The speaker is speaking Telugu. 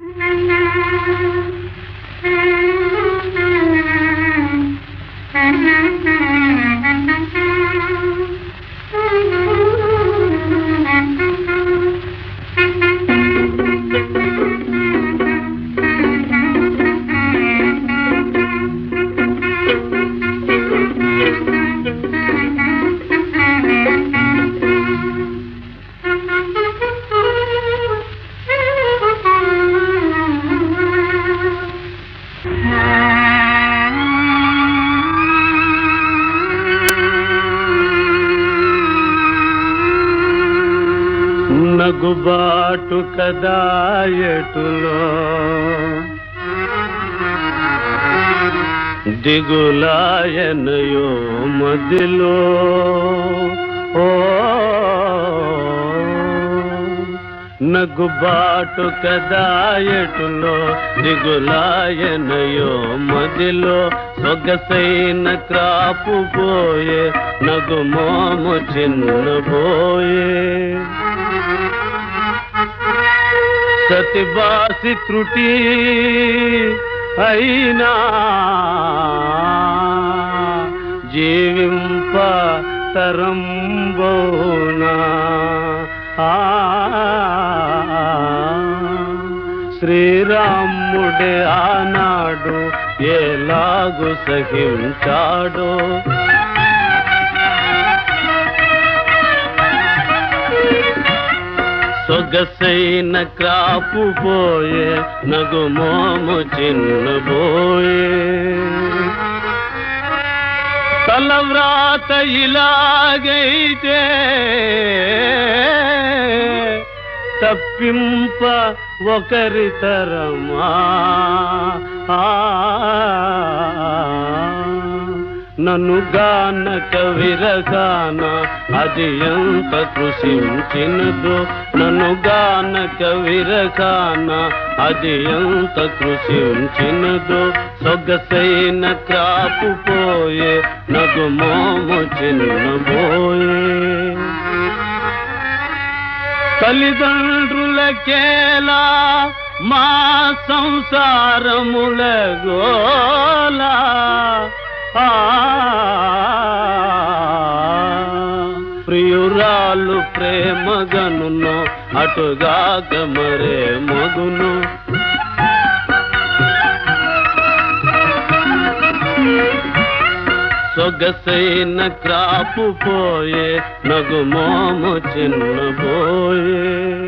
నగుబాటు కదా ఎటులో దిగులాయనయో మదిలో ఓ నగుబాటు కదా ఎటులో దిగులాయనయో మదిలో సొగసైన క్రాపు పోయే నగుమోము చిన్నబోయే సతిబాసి త్రుటి అయినా జీవింప తరంబోనా ఆ శ్రీరాముడే ఆనాడు ఎలాగు సహించాడో సొగసైన క్రాపు పోయే నగుమోము చిన్నబోయే తలవ్రాత ఇలాగైతే తప్పింప ఒకరి తరమా ఆ, నన్ను గానక విరగాన అది ఎంత కృషించినదో నన్ను గానక విరగాన అది ఎంత కృషించినదో సొగసైన క్రాపు పోయే నగుమోము చిన్నబోయే తల్లిదండ్రులకేలా మా సంసారముల గోలా ఆ, ప్రియురాలు ప్రేమగనును అటుగాక మరే మగును సొగసైన క్రాపు పోయే నగుమోము చిన్నబోయే